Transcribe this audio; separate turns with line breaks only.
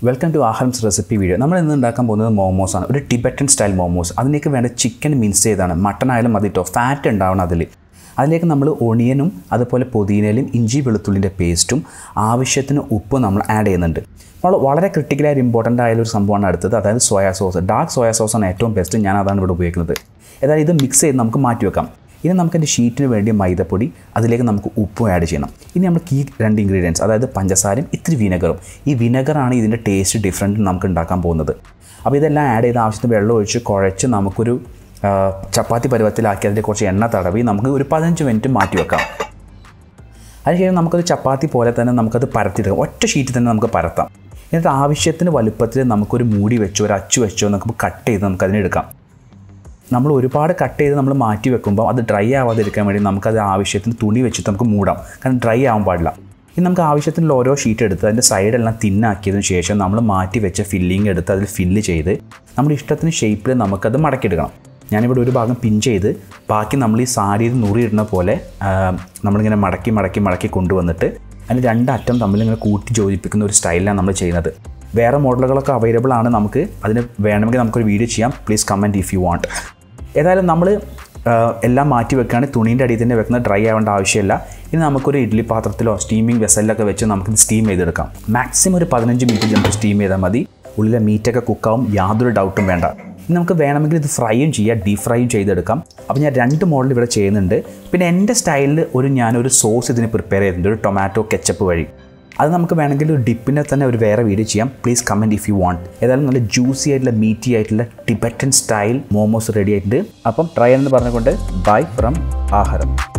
welcome to ആഹാരംസ് recipe video നമ്മൾ ഇന്ന് ഉണ്ടാക്കാൻ പോകുന്നത് മോമോസ് ആണ് ഒരു ടിബറ്റൻ സ്റ്റൈൽ മോമോസ് അതിലേക്ക് വേണ്ട ചിക്കൻ മിൻസ് ചെയ്താണ് മട്ടൺ ആയാലും മതി കേട്ടോ ഫാറ്റ് ഉണ്ടാവണം അതിൽ അതിലേക്ക് നമ്മൾ ഒണിയനും അതുപോലെ പുതിനയിലും ഇഞ്ചി വെളുത്തുള്ളിൻ്റെ പേസ്റ്റും ആവശ്യത്തിന് ഉപ്പ് നമ്മൾ ആഡ് ചെയ്യുന്നുണ്ട് നമ്മൾ വളരെ ക്രിട്ടിക്കലായിട്ട് ഇമ്പോർട്ടൻ്റ് ആയ ഒരു സംഭവമാണ് അടുത്തത് അതായത് സോയാ സോസ് ഡാർക്ക് സോയാ സോസാണ് ഏറ്റവും ബെസ്റ്റ് ഞാൻ അതാണ് ഇവിടെ ഉപയോഗിക്കുന്നത് ഏതായാലും ഇത് മിക്സ് ചെയ്ത് നമുക്ക് മാറ്റി വെക്കാം ഇനി നമുക്ക് അതിൻ്റെ ഷീറ്റിന് വേണ്ടി മൈദപ്പൊടി അതിലേക്ക് നമുക്ക് ഉപ്പും ആഡ് ചെയ്യണം ഇനി നമുക്ക് ഈ രണ്ട് ഇൻഗ്രീഡിയൻസ് അതായത് പഞ്ചസാരയും ഇത്തിരി വിനെഗറും ഈ വിനെഗറാണ് ഇതിൻ്റെ ടേസ്റ്റ് ഡിഫറൻറ്റ് നമുക്ക് ഉണ്ടാക്കാൻ പോകുന്നത് അപ്പോൾ ഇതെല്ലാം ആഡ് ചെയ്ത് ആവശ്യത്തിന് വെള്ളം ഒഴിച്ച് കുഴച്ച് നമുക്കൊരു ആ, ചപ്പാത്തി പരുവത്തിലാക്കി അതിൻ്റെ കുറച്ച് എണ്ണ തടവി നമുക്ക് ഒരു പതിനഞ്ച് മിനിറ്റ് മാറ്റി വെക്കാം അതിനുശേഷം നമുക്കത് ചപ്പാത്തി പോലെ തന്നെ നമുക്കത് പരത്തിയെടുക്കാം ഒറ്റ ഷീറ്റിൽ തന്നെ നമുക്ക് പരത്താം എന്നിട്ട് ആവശ്യത്തിന് വലുപ്പത്തിൽ നമുക്കൊരു മൂടി വെച്ചോ ഒരു അച്ചു വെച്ചോ നമുക്ക് കട്ട് ചെയ്ത് നമുക്ക് അതിനെടുക്കാം നമ്മൾ ഒരുപാട് കട്ട് ചെയ്ത് നമ്മൾ മാറ്റി വെക്കുമ്പോൾ അത് ഡ്രൈ ആവാതിരിക്കാൻ വേണ്ടി നമുക്കത് ആവശ്യത്തിന് തുണി വെച്ചിട്ട് നമുക്ക് മൂടാം കാരണം ഡ്രൈ ആവാൻ പാടില്ല ഇനി നമുക്ക് ആവശ്യത്തിനുള്ള ഓരോ ഷീറ്റ് എടുത്ത് അതിൻ്റെ സൈഡെല്ലാം തിന്നാക്കിയതിന് ശേഷം നമ്മൾ മാറ്റി വെച്ച ഫില്ലിങ് എടുത്ത് അതിൽ ഫില്ല് ചെയ്ത് നമ്മുടെ ഇഷ്ടത്തിന് ഷേപ്പിൽ നമുക്കത് മടക്കിയെടുക്കണം ഞാനിവിടെ ഒരു ഭാഗം പിൻ ചെയ്ത് ബാക്കി നമ്മൾ ഈ സാരിയിൽ നുറിയിടുന്ന പോലെ ആ, നമ്മളിങ്ങനെ മടക്കി മടക്കി മടക്കി കൊണ്ടുവന്നിട്ട് അതിന് രണ്ടറ്റം തമ്മിലിങ്ങനെ കൂട്ടി യോജിപ്പിക്കുന്ന ഒരു സ്റ്റൈലിലാണ് നമ്മൾ ചെയ്യുന്നത് വേറെ മോഡലുകളൊക്കെ അവൈലബിൾ ആണ് നമുക്ക് അതിന് വേണമെങ്കിൽ നമുക്കൊരു വീഡിയോ ചെയ്യാം please comment if you want ഏതായാലും നമ്മൾ എല്ലാം മാറ്റി വെക്കുകയാണെങ്കിൽ തുണീൻ്റെ അടിയിൽ തന്നെ വെക്കുന്ന ഡ്രൈ ആവേണ്ട ആവശ്യമില്ല ഇനി നമുക്കൊരു ഇഡ്ഡലി പാത്രത്തിലോ സ്റ്റീമിംഗ് വെസലിലൊക്കെ വെച്ച് നമുക്കിത് സ്റ്റീം ചെയ്തെടുക്കാം മാക്സിമം ഒരു പതിനഞ്ച് മിനിറ്റ് നമുക്ക് സ്റ്റീം ചെയ്താൽ മതി ഉള്ളിലെ മീറ്റൊക്കെ കുക്കാവും യാതൊരു ഡൗട്ടും വേണ്ട ഇനി നമുക്ക് വേണമെങ്കിൽ ഇത് ഫ്രൈയും ചെയ്യാം ഡീപ് ഫ്രൈയും ചെയ്തെടുക്കാം അപ്പോൾ ഞാൻ രണ്ട് മോഡൽ ഇവിടെ ചെയ്യുന്നുണ്ട് പിന്നെ എൻ്റെ സ്റ്റൈലിൽ ഒരു ഞാനൊരു സോസ് ഇതിന് പ്രിപ്പയർ ചെയ്തിട്ടുണ്ട് ഒരു ടൊമാറ്റോ കെച്ചപ്പ് വഴി അത് നമുക്ക് വേണമെങ്കിൽ ഒരു ഡിപ്പിനെ തന്നെ ഒരു വേറെ വീഡിയോ ചെയ്യാം please comment if you want ഏതായാലും നല്ല ജ്യൂസി ആയിട്ടുള്ള മീറ്റി ആയിട്ടുള്ള ടിബറ്റൻ സ്റ്റൈൽ മോമോസ് റെഡി ആയിട്ടുണ്ട് അപ്പം ട്രൈ എന്ന് പറഞ്ഞുകൊണ്ട് ബൈ ഫ്രം ആഹാരം